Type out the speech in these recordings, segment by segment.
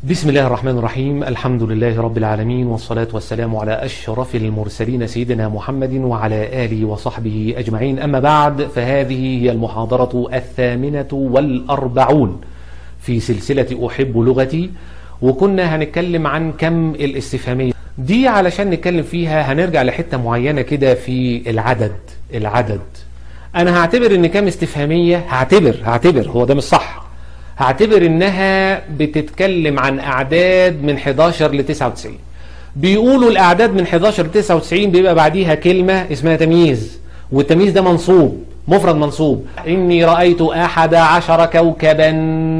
بسم الله الرحمن الرحيم الحمد لله رب العالمين والصلاة والسلام على أشرف المرسلين سيدنا محمد وعلى آله وصحبه أجمعين أما بعد فهذه هي المحاضرة الثامنة والأربعون في سلسلة أحب لغتي وكنا هنتكلم عن كم الاستفهامية دي علشان نتكلم فيها هنرجع لحتة معينة كده في العدد العدد أنا هعتبر إن كم استفهامية هعتبر هعتبر هو ده مش صح هعتبر انها بتتكلم عن اعداد من 11 ل 99 بيقولوا الاعداد من 11 ل 99 بيبقى بعديها كلمة اسمها تمييز والتمييز ده منصوب مفرد منصوب اني رأيت احد عشر كوكبا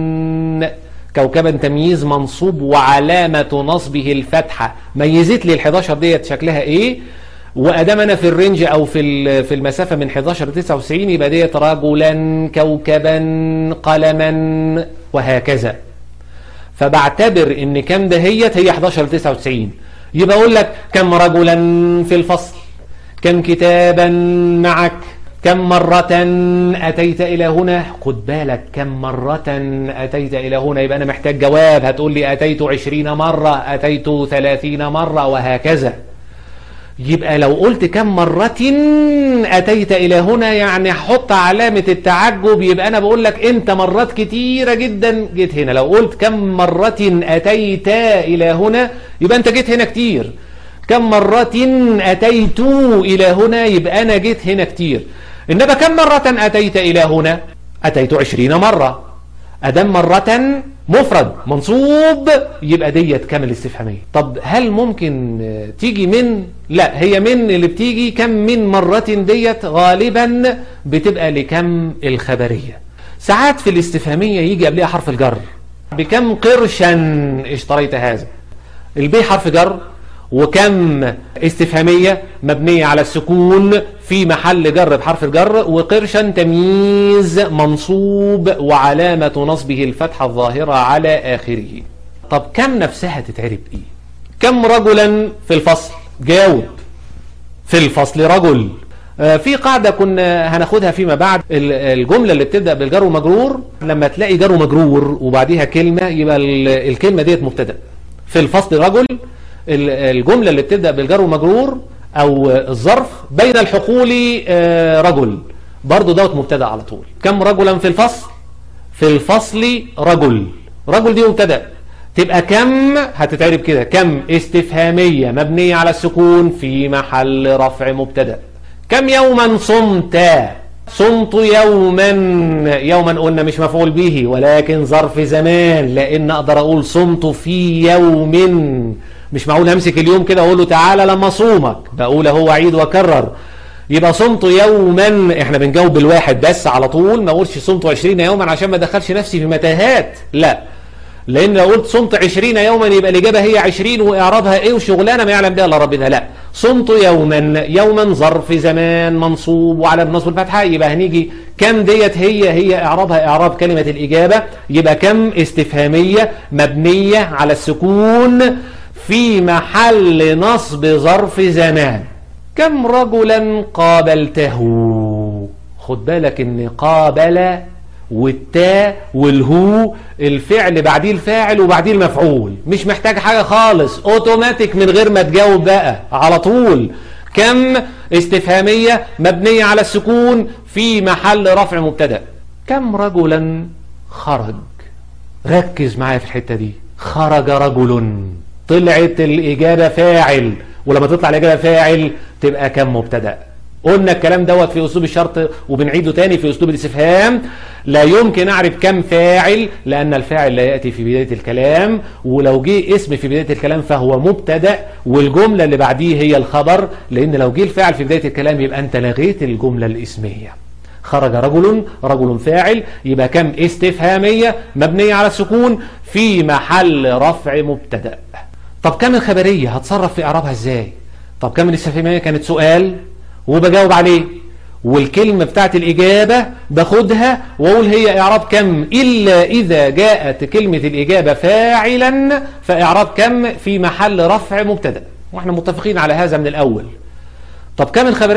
كوكبا تمييز منصوب وعلامة نصبه الفتحة ميزت لي ال 11 ديت شكلها ايه وادام انا في الرينج او في في المسافه من 11 ل 99 يبقى ديت رجلا كوكبا قلما وهكذا فبعتبر ان كم دهيت هي 11 ل 99 يبقى اقول لك كم رجلا في الفصل كم كتابا معك كم مرة أتيت إلى هنا خد بالك كم مرة أتيت إلى هنا يبقى أنا محتاج جواب هتقول لي أتيت عشرين مرة أتيت ثلاثين مرة وهكذا يبقى لو قلت كم مرة أتيت إلى هنا يعني حط علامة التعجب يبقى أنا بقول لك أنت مرات كتيرة جدا جيت هنا لو قلت كم مرة أتيت إلى هنا يبقى أنت جيت هنا كتير كم مرة أتيت إلى هنا يبقى أنا جيت هنا كتير إنما كم مرة أتيت إلى هنا أتيت عشرين مرة أدم مرة مفرد منصوب يبقى ديت كامل استفهامية طب هل ممكن تيجي من لا هي من اللي بتيجي كم من مرة ديت غالبا بتبقى لكم الخبرية ساعات في الاستفهامية يجي قبلها حرف الجر بكم قرشا اشتريت هذا البي حرف جر وكم استفهامية مبنية على السكون في محل جر بحرف الجر وقرشا تمييز منصوب وعلامة نصبه الفتحة الظاهرة على آخره طب كم نفسها تتعرب ايه كم رجلا في الفصل جاوب في الفصل رجل في قاعدة كنا هناخدها فيما بعد الجملة اللي بتبدأ بالجر ومجرور لما تلاقي جر ومجرور وبعديها كلمة يبقى الكلمة ديت مبتدأ في الفصل رجل الجملة اللي بتبدأ بالجر ومجرور او الظرف بين الحقول رجل برضو دوت مبتدا على طول كم رجلا في الفصل في الفصل رجل رجل دي مبتدا تبقى كم هتتعرب كده كم استفهامية مبنية على السكون في محل رفع مبتدا كم يوما صمت صمت يوما يوما قلنا مش مفعول به ولكن ظرف زمان لان اقدر اقول صمت في يوم مش معقول همسك اليوم كده واقول له تعالى لما صومك بقول اهو عيد واكرر يبقى صمت يوما احنا بنجاوب بالواحد بس على طول ما اقولش صمت 20 يوما عشان ما ادخلش نفسي في متاهات لا لان لو قلت صمت 20 يوما يبقى الاجابه هي 20 واعرابها ايه وشغلانه ما يعلم بها الا ربنا لا صمت يوما يوما ظرف زمان منصوب وعلى النصب الفتحه يبقى هنيجي كم ديت هي هي اعرابها اعراب كلمه الاجابه يبقى كم استفهاميه مبنيه على السكون في محل نصب ظرف زمان كم رجلا قابلته خد بالك ان قابل والتاء والهو الفعل بعديه الفاعل وبعديه المفعول مش محتاج حاجة خالص اوتوماتيك من غير ما تجاوب بقى على طول كم استفهامية مبنية على السكون في محل رفع مبتدا كم رجلا خرج ركز معايا في الحتة دي خرج رجل طلعت الإجابة فاعل ولما تطلع الإجابة فاعل تبقى كم مبتدأ قلنا الكلام دوت في أسلوب الشرط وبنعيده تاني في أسلوب الاستفهام لا يمكن أعرف كم فاعل لأن الفاعل لا يأتي في بداية الكلام ولو جه اسم في بداية الكلام فهو مبتدأ والجملة اللي بعديه هي الخبر لأن لو جه الفاعل في بداية الكلام يبقى أنت لغيت الجملة الاسمية خرج رجل رجل فاعل يبقى كم استفهامية مبنية على السكون في محل رفع مبتدأ طب كم الخبرية هتصرف في إعرابها إزاي طب كم الاستفهامية كانت سؤال وبجاوب عليه والكلمة بتاعت الإجابة باخدها وأقول هي إعراب كم إلا إذا جاءت كلمة الإجابة فاعلا فإعراب كم في محل رفع مبتدأ وإحنا متفقين على هذا من الأول طب كم الخبرية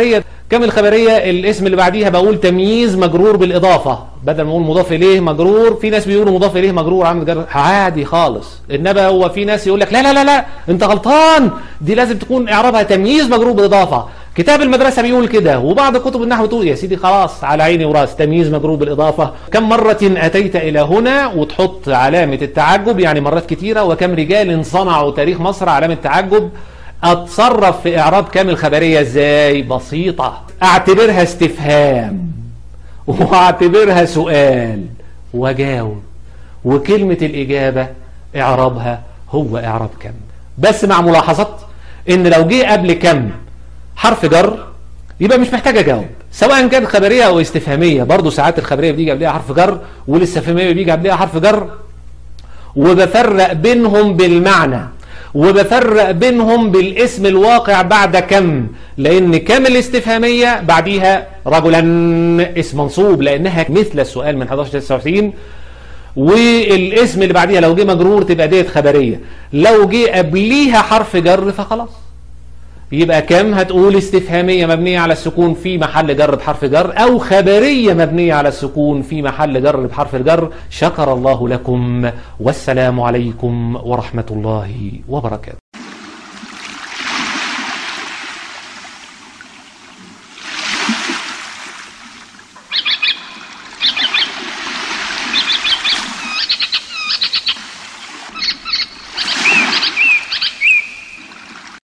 كم الخبرية الاسم اللي بعديها بقول تمييز مجرور بالإضافة بدل ما اقول مضاف إليه مجرور في ناس بيقولوا مضاف إليه مجرور عامل جر عادي خالص إنما هو في ناس يقول لك لا لا لا لا أنت غلطان دي لازم تكون إعرابها تمييز مجرور بالإضافة كتاب المدرسة بيقول كده وبعض كتب النحو تقول يا سيدي خلاص على عيني وراس تمييز مجرور بالإضافة كم مرة أتيت إلى هنا وتحط علامة التعجب يعني مرات كتيرة وكم رجال صنعوا تاريخ مصر علامة تعجب اتصرف في اعراب كام الخبريه ازاي بسيطه اعتبرها استفهام واعتبرها سؤال وجاوب وكلمه الاجابه اعرابها هو اعراب كم بس مع ملاحظه ان لو جه قبل كم حرف جر يبقى مش محتاج اجاوب سواء كانت خبريه او استفهاميه برضه ساعات الخبريه بيجي قبلها حرف جر والاستفهاميه بيجي قبلها حرف جر وبفرق بينهم بالمعنى وبفرق بينهم بالاسم الواقع بعد كم لان كم الاستفهامية بعديها رجلا اسم منصوب لانها مثل السؤال من 11 99 والاسم اللي بعديها لو جه مجرور تبقى ديت خبرية لو جه قبليها حرف جر فخلاص يبقى كم هتقول استفهامية مبنية على السكون في محل جر بحرف جر أو خبرية مبنية على السكون في محل جر بحرف الجر شكر الله لكم والسلام عليكم ورحمة الله وبركاته